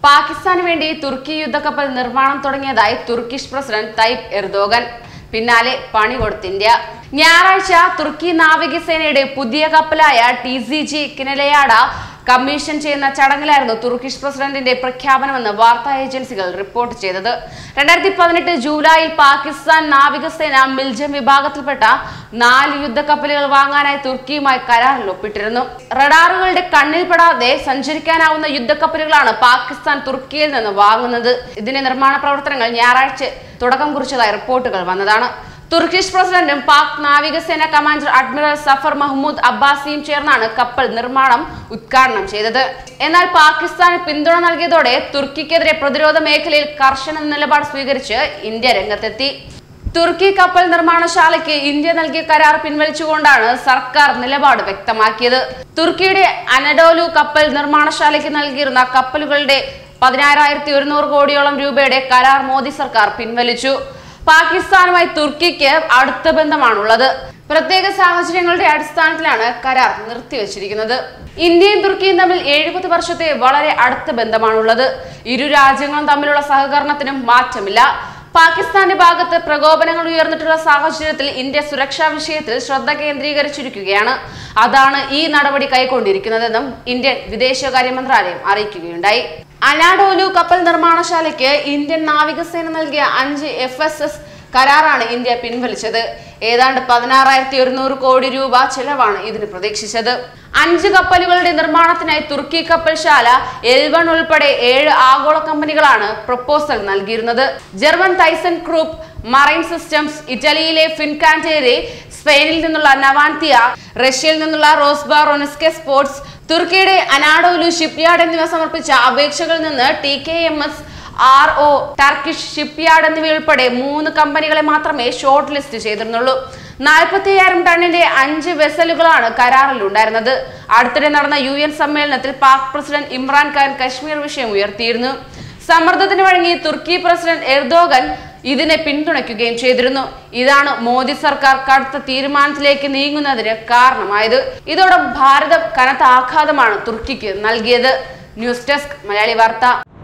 പാകിസ്ഥാന് വേണ്ടി തുർക്കി യുദ്ധക്കപ്പൽ നിർമ്മാണം തുടങ്ങിയതായി തുർക്കിഷ് പ്രസിഡന്റ് തയ്പ് എർദോഗൻ പിന്നാലെ പണി കൊടുത്ത് ഇന്ത്യ ഞായറാഴ്ച തുർക്കി നാവികസേനയുടെ പുതിയ കപ്പലായ ടി സി ജി കിനലയാട കമ്മീഷൻ ചെയ്യുന്ന ചടങ്ങിലായിരുന്നു തുർക്കിഷ് പ്രസിഡന്റിന്റെ പ്രഖ്യാപനമെന്ന് വാർത്താ ഏജൻസികൾ റിപ്പോർട്ട് ചെയ്തത് രണ്ടായിരത്തി പതിനെട്ട് ജൂലൈയിൽ പാകിസ്ഥാൻ നാവികസേന മിൽജം വിഭാഗത്തിൽപ്പെട്ട നാല് യുദ്ധക്കപ്പലുകൾ വാങ്ങാനായി തുർക്കിയുമായി കരാറിൽ ഒപ്പിട്ടിരുന്നു റഡാറുകളുടെ കണ്ണിൽപ്പെടാതെ സഞ്ചരിക്കാനാവുന്ന യുദ്ധക്കപ്പലുകളാണ് പാകിസ്ഥാൻ തുർക്കിയിൽ നിന്ന് വാങ്ങുന്നത് ഇതിന്റെ നിർമ്മാണ പ്രവർത്തനങ്ങൾ ഞായറാഴ്ച തുടക്കം കുറിച്ചതായി റിപ്പോർട്ടുകൾ വന്നതാണ് തുർക്കിഷ് പ്രസിഡന്റും പാക് നാവികസേന കമാൻഡർ അഡ്മിറൽ സഫർ മഹ്മൂദ് അബ്ബാസിയും ചേർന്നാണ് കപ്പൽ നിർമ്മാണം ഉദ്ഘാടനം ചെയ്തത് എന്നാൽ പാകിസ്ഥാന് പിന്തുണ നൽകിയതോടെ തുർക്കിക്കെതിരെ പ്രതിരോധ മേഖലയിൽ കർശന നിലപാട് സ്വീകരിച്ച് ഇന്ത്യ രംഗത്തെത്തി തുർക്കി കപ്പൽ നിർമ്മാണശാലയ്ക്ക് ഇന്ത്യ നൽകിയ കരാർ പിൻവലിച്ചുകൊണ്ടാണ് സർക്കാർ നിലപാട് വ്യക്തമാക്കിയത് തുർക്കിയുടെ അനഡോലു കപ്പൽ നിർമ്മാണശാലയ്ക്ക് നൽകിയിരുന്ന കപ്പലുകളുടെ പതിനാറായിരത്തി ഒരുന്നൂറ് കോടിയോളം രൂപയുടെ കരാർ മോദി സർക്കാർ പിൻവലിച്ചു പാകിസ്ഥാനുമായി തുർക്കിക്ക് അടുത്ത ബന്ധമാണുള്ളത് പ്രത്യേക സാഹചര്യങ്ങളുടെ അടിസ്ഥാനത്തിലാണ് കരാർ നിർത്തിവച്ചിരിക്കുന്നത് ഇന്ത്യയും തുർക്കിയും തമ്മിൽ എഴുപത് വർഷത്തെ വളരെ അടുത്ത ബന്ധമാണുള്ളത് ഇരു രാജ്യങ്ങളും തമ്മിലുള്ള സഹകരണത്തിനും മാറ്റമില്ല പാകിസ്ഥാന്റെ ഭാഗത്ത് പ്രകോപനങ്ങൾ ഉയർന്നിട്ടുള്ള സാഹചര്യത്തിൽ ഇന്ത്യ സുരക്ഷാ വിഷയത്തിൽ ശ്രദ്ധ കേന്ദ്രീകരിച്ചിരിക്കുകയാണ് അതാണ് ഈ നടപടി കൈക്കൊണ്ടിരിക്കുന്നതെന്നും ഇന്ത്യൻ വിദേശകാര്യ മന്ത്രാലയം അറിയിക്കുകയുണ്ടായി അനാഡോലു കപ്പൽ നിർമ്മാണശാലയ്ക്ക് ഇന്ത്യൻ നാവികസേന നൽകിയ അഞ്ച് എഫ് എസ് എസ് കരാറാണ് ഇന്ത്യ പിൻവലിച്ചത് ഏതാണ്ട് പതിനാറായിരത്തി ഒരുന്നൂറ് കോടി രൂപ ചെലവാണ് ഇതിന് പ്രതീക്ഷിച്ചത് അഞ്ച് കപ്പലുകളുടെ നിർമ്മാണത്തിനായി തുർക്കി കപ്പൽശാല എൽ വൺ ഉൾപ്പെടെ ഏഴ് ആഗോള കമ്പനികളാണ് പ്രപ്പോസൽ നൽകിയിരുന്നത് German Thyssen group marine systems ഇറ്റലിയിലെ ഫിൻകാൻറ്റേരെ സ്പെയിനിൽ നിന്നുള്ള നവാൻതിയ റഷ്യയിൽ നിന്നുള്ള റോസ്ബാ റൊനിസ്കെ സ്പോർട്സ് തുർക്കിയുടെ അനാഡോലു ഷിപ്പ്യാർഡ് എന്നിവ സമർപ്പിച്ച അപേക്ഷകളിൽ നിന്ന് T K M S R O Turkish shipyard എന്നിവയുൾപ്പെടെ മൂന്ന് കമ്പനികളെ മാത്രമേ ഷോർട്ട് ലിസ്റ്റ് ചെയ്തിരുന്നുള്ളൂ നാൽപ്പത്തി അയ്യായിരം ടണ്ണിന്റെ അഞ്ച് വെസലുകളാണ് കരാറിൽ ഉണ്ടായിരുന്നത് അടുത്തിടെ നടന്ന യു എൻ സമ്മേളനത്തിൽ പാക് പ്രസിഡന്റ് ഇമ്രാൻഖാൻ കശ്മീർ വിഷയം ഉയർത്തിയിരുന്നു സമ്മർദ്ദത്തിന് വഴങ്ങി തുർക്കി പ്രസിഡന്റ് എർദോഗൻ ഇതിനെ പിന്തുണയ്ക്കുകയും ചെയ്തിരുന്നു ഇതാണ് മോദി സർക്കാർ കടുത്ത തീരുമാനത്തിലേക്ക് നീങ്ങുന്നതിന് കാരണമായത് ഇതോടെ ഭാരതം കനത്ത ആഘാതമാണ് തുർക്കിക്ക് നൽകിയത് ന്യൂസ് ഡെസ്ക് മലയാളി വാർത്ത